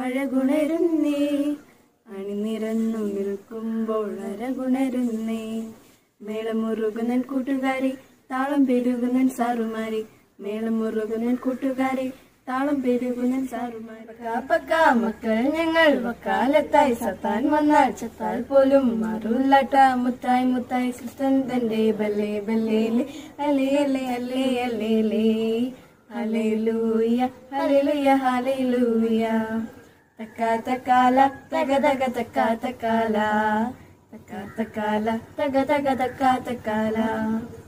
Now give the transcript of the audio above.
അഴകുണരുന്നേ അണിനിരന്നു നിൽക്കുമ്പോൾ അരകുണരുന്നേ മേളമുറുകുന്നൻ കൂട്ടുകാരി താളം പെരുകുന്നൻ സാറുമാരി മേളമുറുകുന്നൻ കൂട്ടുകാരി താളം പെരുകുന്നൻ സാറുമാരി പക്കാ പക്കാ മക്കൾ ഞങ്ങൾ വക്കാലത്തായി സത്താൻ വന്നാൽ ചത്താൽ പോലും മറുള്ളട്ട മുത്തായി മുത്തായി ക്രിസ്തൻ തന്റെ ബല്ലേ ബല്ലേലെ അലേ അലേ അലേ അലേ ഹല്ലേലൂയ ഹല്ലേലൂയ ഹല്ലേലൂയ തക്ക തക്കാല തക തക തക്ക തക്കാല തക്ക തക്കാല തക തക തക്ക തക്കാല